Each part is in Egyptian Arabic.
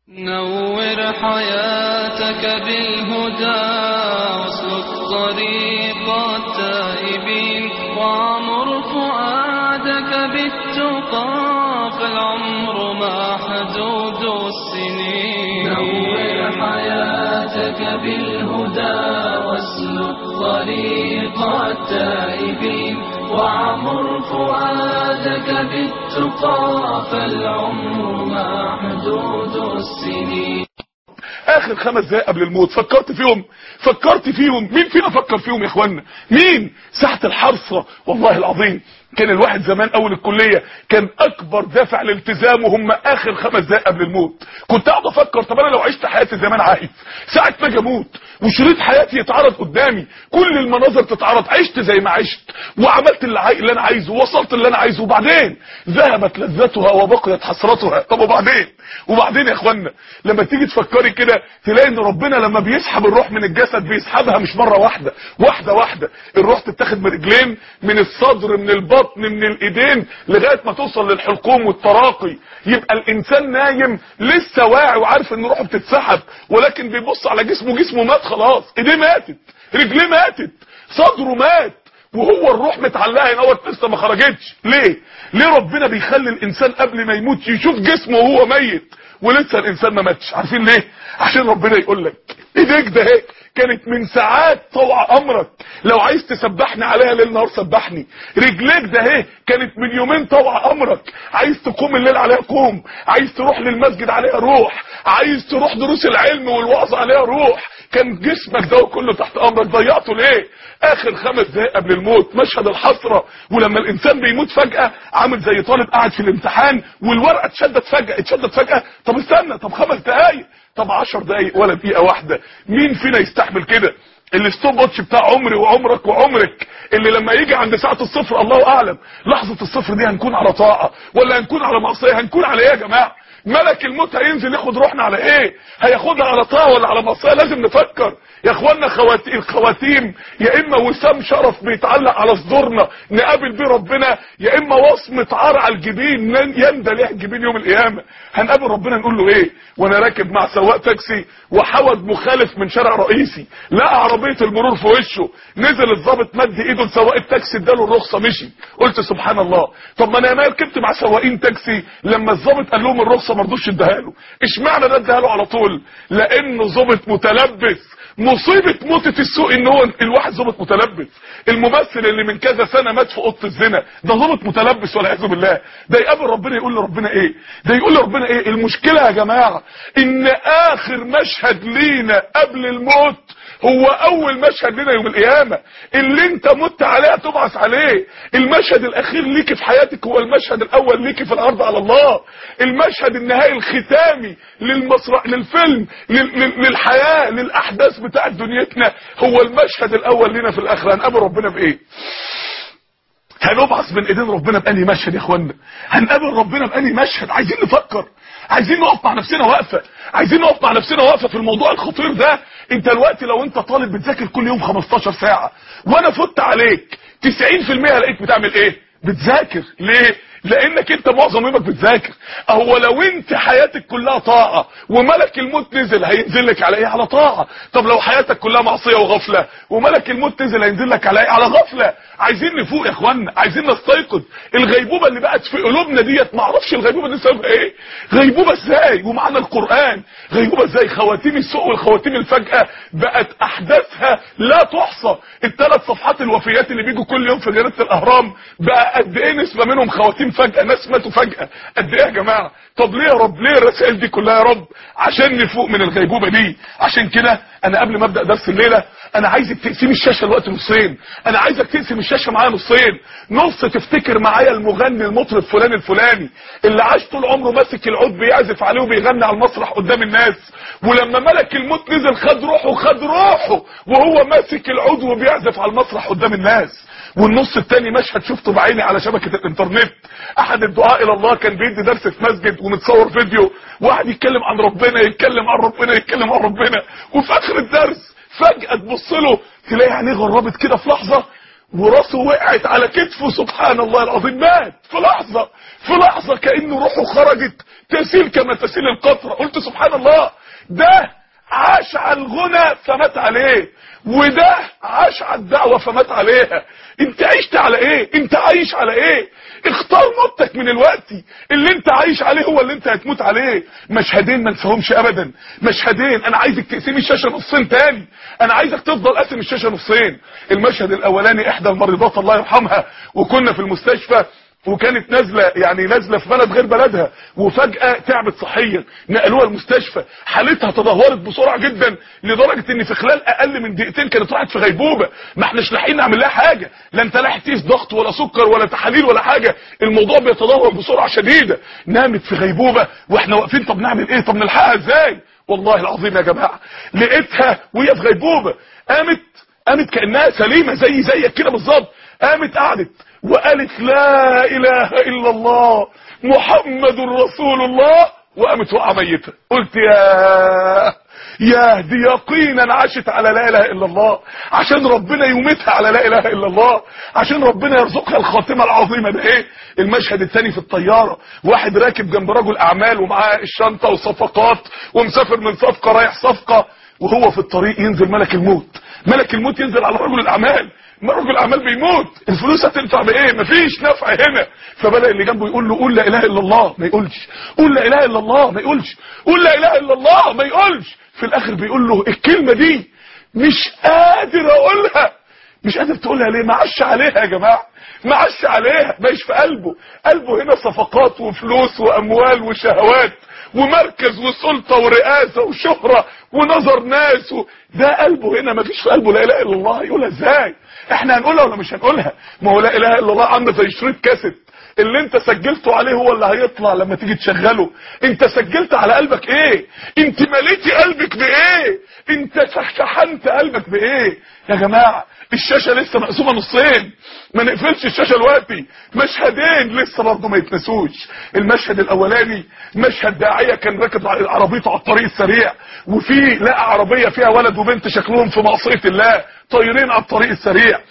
نور حياتك بالهدى واسلك طريق التائبين وعمر فؤادك بالتقى فالعمر ما حدود السنين نور حياتك بالهدى واسلك طريق التائبين وعمر فؤادك بالتقى فالعمر ما حدود السنين اخر خمس دقايق قبل الموت فكرت فيهم فكرت فيهم مين فينا فكر فيهم يا اخوانا مين ساعة الحرصة والله العظيم كان الواحد زمان اول الكلية كان اكبر دافع لالتزامه هم اخر خمس دقايق قبل الموت كنت قاعد افكر طب انا لو عشت حياتي زي ما انا عايز ساعة ما اجي اموت وشريط حياتي يتعرض قدامي كل المناظر تتعرض عشت زي ما عشت وعملت اللي, عاي... اللي انا عايزه ووصلت اللي انا عايزه وبعدين ذهبت لذتها وبقيت حسرتها طب وبعدين وبعدين يا اخوانا لما تيجي تفكري كده تلاقي ان ربنا لما بيسحب الروح من الجسد بيسحبها مش مره واحده واحده واحده الروح تتاخد من رجلين من الصدر من البطن من الايدين لغايه ما توصل للحلقوم والتراقي يبقى الانسان نايم لسه واعي وعارف ان روحه بتتسحب ولكن بيبص على جسمه جسمه مات خلاص ايديه ماتت رجليه ماتت صدره مات وهو الروح متعلقه هنا هو لسه ما خرجتش ليه ليه ربنا بيخلي الانسان قبل ما يموت يشوف جسمه وهو ميت ولسه الانسان ما ماتش عارفين ليه عشان ربنا يقول لك ايديك ده هيك كانت من ساعات طوع امرك لو عايز تسبحني عليها ليل نهار سبحني رجليك ده اهي كانت من يومين طوع امرك عايز تقوم الليل عليها قوم عايز تروح للمسجد عليها روح عايز تروح دروس العلم والوعظ عليها روح كان جسمك ده كله تحت امرك ضيعته ليه اخر خمس دقايق قبل الموت مشهد الحسره ولما الانسان بيموت فجاه عامل زي طالب قاعد في الامتحان والورقه اتشدت فجاه اتشدت فجاه طب استنى طب خمس دقايق طب 10 دقايق ولا دقيقه واحده مين فينا يستحمل كده الستوب واتش بتاع عمري وعمرك وعمرك اللي لما يجي عند ساعه الصفر الله اعلم لحظه الصفر دي هنكون على طاعه ولا هنكون على معصيه هنكون على ايه يا جماعه ملك الموت هينزل ياخد روحنا على ايه هياخدها على طاعه ولا على معصيه لازم نفكر يا اخوانا خواتيم الخواتيم يا اما وسام شرف بيتعلق على صدورنا نقابل بيه ربنا يا اما وصمه عار على الجبين يندى ليه الجبين يوم القيامه هنقابل ربنا نقول له ايه وانا راكب مع سواق تاكسي وحود مخالف من شارع رئيسي لقى عربيه المرور في وشه نزل الضابط مد ايده لسواق التاكسي اداله الرخصه مشي قلت سبحان الله طب ما انا ما ركبت مع سواقين تاكسي لما الضابط قال لهم الرخصه ما رضوش اداها له اشمعنى ده اداها له على طول لانه ضابط متلبس مصيبة موتة السوق ان هو الواحد ظابط متلبس الممثل اللي من كذا سنة مات في اوضه الزنا ده ظابط متلبس والعياذ بالله ده يقابل ربنا يقول لربنا ايه ده يقول لربنا ايه المشكلة يا جماعة ان اخر مشهد لينا قبل الموت هو اول مشهد لنا يوم القيامة اللي انت مت عليه تبعث عليه المشهد الاخير ليك في حياتك هو المشهد الاول ليك في الارض على الله المشهد النهائي الختامي للمسرح للفيلم لل... للحياة للاحداث بتاعت دنيتنا هو المشهد الاول لنا في الاخرة هنقابل ربنا بايه هنبعث من ايدين ربنا بأني مشهد يا اخوانا هنقابل ربنا بأني مشهد عايزين نفكر عايزين نقف مع نفسنا وقفه عايزين نقف مع نفسنا وقفه في الموضوع الخطير ده انت الوقت لو انت طالب بتذاكر كل يوم 15 ساعه وانا فت عليك 90% هلاقيك بتعمل ايه بتذاكر ليه لانك انت معظم يومك بتذاكر هو لو انت حياتك كلها طاعه وملك الموت نزل هينزل لك على ايه على طاعه طب لو حياتك كلها معصيه وغفله وملك الموت نزل هينزل لك على ايه على غفله عايزين نفوق يا اخوانا عايزين نستيقظ الغيبوبه اللي بقت في قلوبنا ديت ما اعرفش الغيبوبه دي سببها ايه غيبوبه ازاي ومعانا القران غيبوبه ازاي خواتيم السوء والخواتيم الفجاه بقت احداثها لا تحصى الثلاث صفحات الوفيات اللي بيجوا كل يوم في جريده الاهرام بقى قد ايه نسبه منهم خواتيم فجاه ناس ماتوا فجاه قد ايه يا جماعه طب ليه يا رب ليه الرسائل دي كلها يا رب عشان نفوق من الغيبوبه دي عشان كده انا قبل ما ابدا درس الليله انا عايزك تقسم الشاشه الوقت نصين انا عايزك تقسم الشاشه معايا نصين نص تفتكر معايا المغني المطرب فلان الفلاني اللي عاش طول عمره ماسك العود بيعزف عليه وبيغني على المسرح قدام الناس ولما ملك الموت نزل خد روحه خد روحه وهو ماسك العود وبيعزف على المسرح قدام الناس والنص التاني مشهد شفته بعيني على شبكة الانترنت احد الدعاء الى الله كان بيدي درس في مسجد ومتصور فيديو واحد يتكلم عن ربنا يتكلم عن ربنا يتكلم عن ربنا وفي اخر الدرس فجأة تبص له تلاقي عينيه غربت كده في لحظة وراسه وقعت على كتفه سبحان الله العظيم مات في لحظة في لحظة كأنه روحه خرجت تسيل كما تسيل القطرة قلت سبحان الله ده عاش على الغنى فمات عليه وده عاش على الدعوة فمات عليها انت عشت على ايه انت عايش على ايه اختار موتك من الوقت اللي انت عايش عليه هو اللي انت هتموت عليه مشهدين ما نساهمش ابدا مشهدين انا عايزك تقسم الشاشه نصين تاني انا عايزك تفضل قاسم الشاشه نصين المشهد الاولاني احدى الممرضات الله يرحمها وكنا في المستشفى وكانت نازله يعني نازله في بلد غير بلدها وفجاه تعبت صحيا نقلوها المستشفى حالتها تدهورت بسرعه جدا لدرجه ان في خلال اقل من دقيقتين كانت راحت في غيبوبه ما احناش لاحقين نعمل لها حاجه لا انت لاحق تقيس ضغط ولا سكر ولا تحاليل ولا حاجه الموضوع بيتدهور بسرعه شديده نامت في غيبوبه واحنا واقفين طب نعمل ايه طب نلحقها ازاي والله العظيم يا جماعه لقيتها وهي في غيبوبه قامت قامت كانها سليمه زي زيك كده بالظبط قامت قعدت وقالت لا اله الا الله محمد رسول الله وقامت وقع ميته قلت يا يا دي يقينا عاشت على لا اله الا الله عشان ربنا يميتها على لا اله الا الله عشان ربنا يرزقها الخاتمه العظيمه ده ايه المشهد الثاني في الطياره واحد راكب جنب رجل اعمال ومعاه الشنطه وصفقات ومسافر من صفقه رايح صفقه وهو في الطريق ينزل ملك الموت ملك الموت ينزل على رجل الاعمال ما رجل الاعمال بيموت الفلوس هتنفع بايه مفيش نفع هنا فبدا اللي جنبه يقول له قول لا اله الا الله ما يقولش قول لا اله الا الله ما يقولش قول لا اله الا الله ما يقولش في الاخر بيقول له الكلمه دي مش قادر اقولها مش قادر تقولها ليه معش عليها يا جماعه معش عليها مش في قلبه قلبه هنا صفقات وفلوس واموال وشهوات ومركز وسلطه ورئاسه وشهره ونظر ناس و... ده قلبه هنا مفيش في قلبه لا اله الا الله يقولها ازاي احنا هنقولها ولا مش هنقولها ما هو لا اله الا الله عامله زي شريط كاسيت اللي انت سجلته عليه هو اللي هيطلع لما تيجي تشغله انت سجلت على قلبك ايه انت مليتي قلبك بايه انت شحنت قلبك بايه يا جماعه الشاشه لسه مقسومه نصين ما نقفلش الشاشه دلوقتي مشهدين لسه برضه ما يتنسوش المشهد الاولاني مشهد داعيه كان راكب عربيته على الطريق السريع وفي لقى عربيه فيها ولد وبنت شكلهم في معصيه الله طايرين على الطريق السريع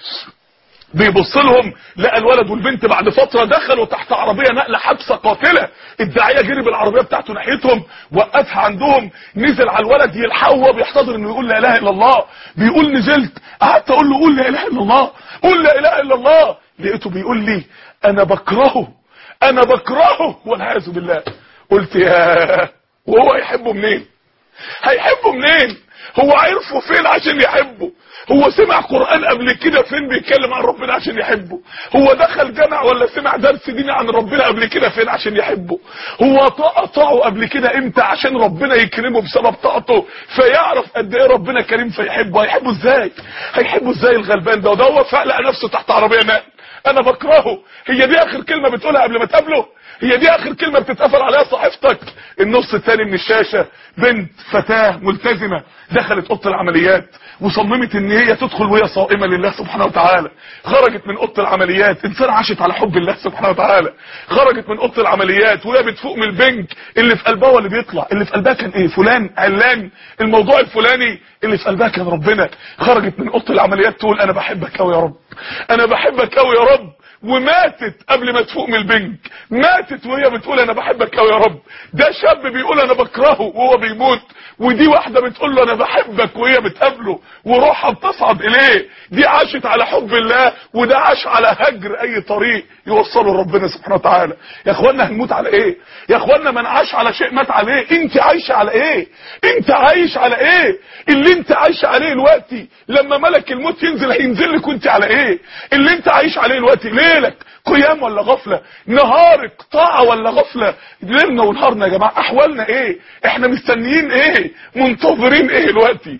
بيبص لهم لقى الولد والبنت بعد فتره دخلوا تحت عربيه نقله حادثه قاتله الداعيه جري بالعربيه بتاعته ناحيتهم وقفها عندهم نزل على الولد يلحقه وهو بيحتضر انه يقول لا اله الا الله بيقول نزلت قعدت اقول له قول لا اله الا الله قول لا اله الا الله لقيته بيقول لي انا بكرهه انا بكرهه والعياذ بالله قلت يا وهو هيحبه منين هيحبه منين هو عرفه فين عشان يحبه هو سمع قرآن قبل كده فين بيتكلم عن ربنا عشان يحبه هو دخل جامع ولا سمع درس ديني عن ربنا قبل كده فين عشان يحبه هو طاع طاعه قبل كده امتى عشان ربنا يكرمه بسبب طاعته فيعرف قد ايه ربنا كريم فيحبه هيحبه ازاي هيحبه ازاي الغلبان ده وده هو فقلق نفسه تحت عربيه نقل انا بكرهه هي دي اخر كلمه بتقولها قبل ما تقابله هي دي اخر كلمة بتتقفل عليها صحيفتك النص الثاني من الشاشة بنت فتاة ملتزمة دخلت اوضه العمليات وصممت ان هي تدخل وهي صائمة لله سبحانه وتعالى خرجت من اوضه العمليات انسان عاشت على حب الله سبحانه وتعالى خرجت من اوضه العمليات وهي بتفوق من البنك اللي في قلبها واللي بيطلع اللي في قلبها كان ايه فلان علان الموضوع الفلاني اللي في قلبها كان ربنا خرجت من اوضه العمليات تقول انا بحبك قوي يا رب انا بحبك قوي يا رب وماتت قبل ما تفوق من البنك ماتت وهي بتقول انا بحبك قوي يا رب ده شاب بيقول انا بكرهه وهو بيموت ودي واحدة بتقول له انا بحبك وهي بتقابله وروحها بتصعد اليه دي عاشت على حب الله وده عاش على هجر اي طريق يوصله لربنا سبحانه وتعالى يا اخوانا هنموت على ايه يا اخوانا من عاش على شيء مات عليه انت عايشه على ايه انت عايش على ايه اللي انت عايش عليه دلوقتي لما ملك الموت ينزل هينزل لك وانت على ايه اللي انت عايش عليه دلوقتي ليلك قيام ولا غفلة نهارك طاعة ولا غفلة ليلنا ونهارنا يا جماعة احوالنا ايه احنا مستنيين ايه منتظرين ايه دلوقتي